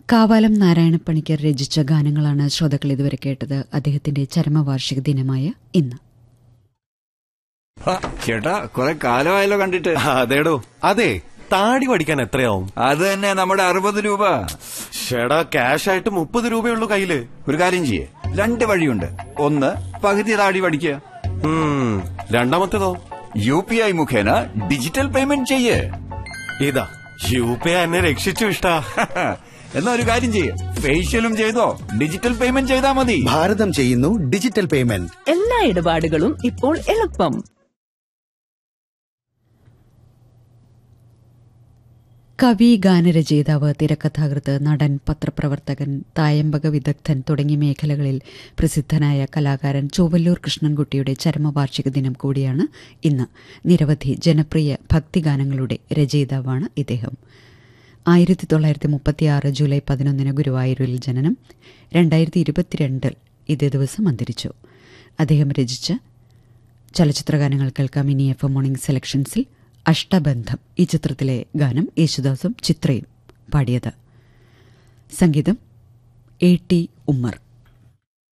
കാവാലം നാരായണപ്പണിക്കർ രചിച്ച ഗാനങ്ങളാണ് ശ്രോതാക്കൾ ഇതുവരെ കേട്ടത് അദ്ദേഹത്തിന്റെ ചരമവാർഷിക ദിനമായ ഇന്ന് ആ, ചേട്ടാ കുറെ കാലമായല്ലോ കണ്ടിട്ട് അതേടോ അതെ താടി പഠിക്കാൻ എത്രയാവും അത് തന്നെ നമ്മുടെ അറുപത് രൂപ ഷേടാ ക്യാഷ് ആയിട്ട് മുപ്പത് രൂപയുള്ളൂ കയ്യില് ഒരു കാര്യം ചെയ്യേ രണ്ട് വഴിയുണ്ട് ഒന്ന് പകുതി താടി പഠിക്കുക ഉം, രണ്ടാമത്തേതോ യു പി ഐ മുഖേന ഡിജിറ്റൽ പേയ്മെന്റ് ചെയ്യേ ഇതാ യു പി ഐ എന്നെ രക്ഷിച്ചു ഇഷ്ടാ എന്നാ ഒരു കാര്യം ചെയ്യേ ഫേഷ്യലും ചെയ്തോ ഡിജിറ്റൽ പേയ്മെന്റ് ചെയ്താ മതി ഭാരതം ചെയ്യുന്നു ഡിജിറ്റൽ പേയ്മെന്റ് എല്ലാ ഇടപാടുകളും ഇപ്പോൾ എളുപ്പം കവി ഗാനരചയിതാവ് തിരക്കഥാകൃത്ത് നടൻ പത്രപ്രവർത്തകൻ തായമ്പക വിദഗ്ധൻ തുടങ്ങിയ മേഖലകളിൽ പ്രസിദ്ധനായ കലാകാരൻ ചൊവ്വല്ലൂർ കൃഷ്ണൻകുട്ടിയുടെ ചരമവാർഷിക ദിനം കൂടിയാണ് ഇന്ന് നിരവധി ജനപ്രിയ ഭക്തിഗാനങ്ങളുടെ രചയിതാവാണ് ഇദ്ദേഹം ആയിരത്തി തൊള്ളായിരത്തി മുപ്പത്തിയാറ് ജൂലൈ പതിനൊന്നിന് ഗുരുവായൂരിൽ ജനനം രണ്ടായിരത്തി ഇരുപത്തിരണ്ടിൽ ഇതേ ദിവസം അന്തരിച്ചു അദ്ദേഹം രചിച്ച ചലച്ചിത്രഗാനങ്ങൾ കേൾക്കാം ഇനി എഫ് എം മോർണിംഗ് സെലക്ഷൻസിൽ അഷ്ടബന്ധം ഈ ചിത്രത്തിലെ ഗാനം യേശുദാസും ചിത്രയും പാടിയത് സംഗീതം എ ടി ഉമ്മർ